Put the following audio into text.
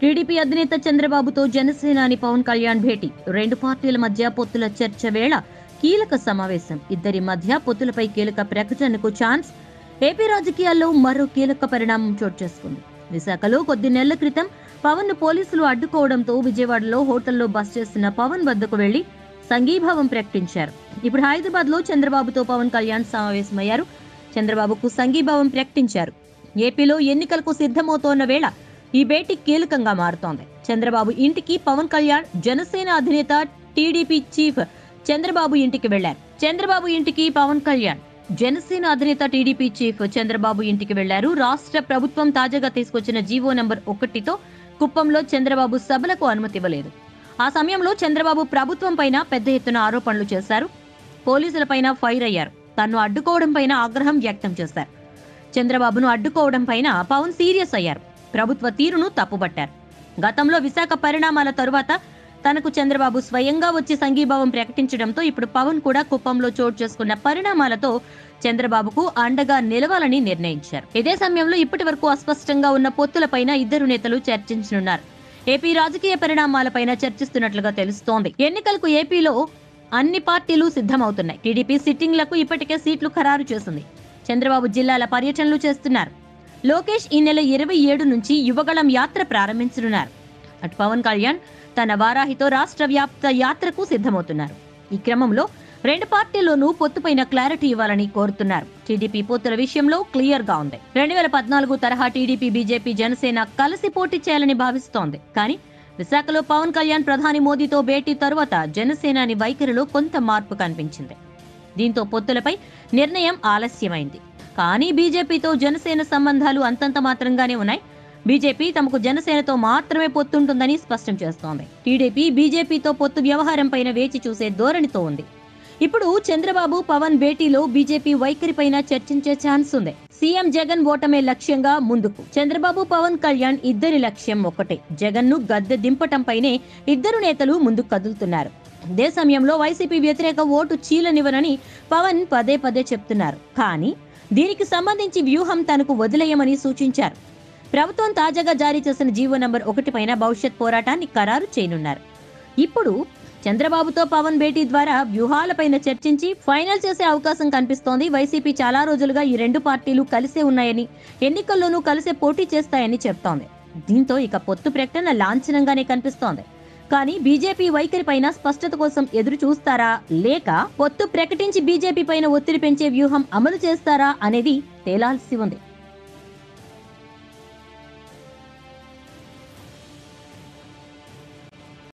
TDP అధినేత చంద్రబాబుతో జనసేనాని పవన్ కళ్యాణ్ భేటీ రెండు పార్టీల మధ్య పొత్తుల చర్చ వేళ కీలక సమావేశం ఇద్దరి మధ్య పొత్తులపై కీలక ప్రకటనకు ఛాన్స్ ఏపీ రాజకీయాల్లో మరో కీలక పరిణామం చోటు చేసుకుంది విశాఖలో కొద్ది నెలల క్రితం పవన్ ను పోలీసులు అడ్డుకోవడంతో విజయవాడలో హోటల్లో బస్ చేస్తున్న పవన్ వద్దకు వెళ్లి సంఘీభావం ప్రకటించారు ఇప్పుడు హైదరాబాద్ లో చంద్రబాబుతో పవన్ కళ్యాణ్ సమావేశమయ్యారు చంద్రబాబుకు సంఘీభావం ప్రకటించారు ఏపీలో ఎన్నికలకు సిద్ధమవుతోన్న వేళ ఈ భేటీ కీలకంగా మారుతోంది చంద్రబాబు ఇంటికి పవన్ కళ్యాణ్ జనసేన అధినేత టీడీపీ చీఫ్ చంద్రబాబు ఇంటికి వెళ్లారు చంద్రబాబు ఇంటికి పవన్ కళ్యాణ్ జనసేన అధినేత టీడీపీ చీఫ్ చంద్రబాబు ఇంటికి వెళ్లారు రాష్ట్ర ప్రభుత్వం తాజాగా తీసుకొచ్చిన జీవో నంబర్ ఒకటితో కుప్పంలో చంద్రబాబు సభలకు అనుమతి ఇవ్వలేదు ఆ సమయంలో చంద్రబాబు ప్రభుత్వం పైన పెద్ద ఎత్తున ఆరోపణలు చేశారు పోలీసులపైన ఫైర్ అయ్యారు తన్ను అడ్డుకోవడం పైన ఆగ్రహం వ్యక్తం చేశారు చంద్రబాబును అడ్డుకోవడం పైన పవన్ సీరియస్ అయ్యారు ప్రభుత్వ తీరును తప్పుబట్టారు గతంలో విశాఖ పరిణామాల తరువాత తనకు చంద్రబాబు స్వయంగా వచ్చి సంఘీభావం ప్రకటించడంతో ఇప్పుడు పవన్ కూడా కుప్పంలో చోటు చేసుకున్న పరిణామాలతో చంద్రబాబుకు అండగా నిలవాలని నిర్ణయించారు ఇదే సమయంలో ఇప్పటి వరకు అస్పష్టంగా ఉన్న పొత్తులపైన ఇద్దరు నేతలు చర్చించనున్నారు ఏపీ రాజకీయ పరిణామాలపైన చర్చిస్తున్నట్లుగా తెలుస్తోంది ఎన్నికలకు ఏపీలో అన్ని పార్టీలు సిద్ధమవుతున్నాయి టీడీపీ సిట్టింగ్లకు ఇప్పటికే సీట్లు ఖరారు చేసింది చంద్రబాబు జిల్లాల పర్యటనలు చేస్తున్నారు లోకేష్ ఈ నెల ఇరవై ఏడు నుంచి యువగళం యాత్ర ప్రారంభించనున్నారు అటు పవన్ కళ్యాణ్ తన వారాహితో రాష్ట్ర వ్యాప్త యాత్రకు సిద్ధమవుతున్నారు ఈ క్రమంలో రెండు పార్టీల్లోనూ పొత్తుపైన క్లారిటీ ఇవ్వాలని కోరుతున్నారు టీడీపీ పొత్తుల విషయంలో క్లియర్ గా ఉంది రెండు వేల పద్నాలుగు తరహా టీడీపీ బీజేపీ జనసేన కలిసి పోటీ చేయాలని భావిస్తోంది కానీ విశాఖలో పవన్ కళ్యాణ్ ప్రధాని మోదీతో భేటీ తరువాత జనసేనాని వైఖరిలో కొంత మార్పు కనిపించింది దీంతో పొత్తులపై నిర్ణయం ఆలస్యమైంది కానీ బీజేపీతో జనసేన సంబంధాలు అంతంత మాత్రంగానే ఉన్నాయి బీజేపీ తమకు జనసేనతో మాత్రమే పొత్తుంటుందని స్పష్టం చేస్తోంది టీడీపీ బీజేపీతో పొత్తు వ్యవహారం పైన వేచి చూసే ధోరణితో ఉంది ఇప్పుడు చంద్రబాబు పవన్ భేటీలో బీజేపీ వైఖరిపైన చర్చించే ఛాన్స్ ఉంది సీఎం జగన్ ఓటమే లక్ష్యంగా ముందుకు చంద్రబాబు పవన్ కళ్యాణ్ ఇద్దరి లక్ష్యం ఒకటే జగన్ ను గద్దె దింపటంపైనే ఇద్దరు నేతలు ముందుకు కదులుతున్నారు ఇదే సమయంలో వైసీపీ వ్యతిరేక ఓటు చీలనివ్వనని పవన్ పదే పదే చెప్తున్నారు కానీ దీనికి సంబంధించి వ్యూహం తనకు వదిలేయమని సూచించారు ప్రభుత్వం తాజాగా జారీ చేసిన జీవో నంబర్ ఒకటి పైన భవిష్యత్ పోరాటాన్ని ఖరారు చేయనున్నారు ఇప్పుడు చంద్రబాబుతో పవన్ భేటీ ద్వారా వ్యూహాలపైన చర్చించి ఫైనల్ చేసే అవకాశం కనిపిస్తోంది వైసీపీ చాలా రోజులుగా ఈ రెండు పార్టీలు కలిసే ఉన్నాయని ఎన్నికల్లోనూ కలిసే పోటీ చేస్తాయని చెప్తోంది దీంతో ఇక పొత్తు ప్రకటన లాంఛనంగానే కనిపిస్తోంది కానీ బీజేపీ వైఖరి పైన స్పష్టత కోసం ఎదురు చూస్తారా లేక పొత్తు ప్రకటించి బీజేపీ పైన ఒత్తిడి పెంచే వ్యూహం అమలు చేస్తారా అనేది తేలాల్సి ఉంది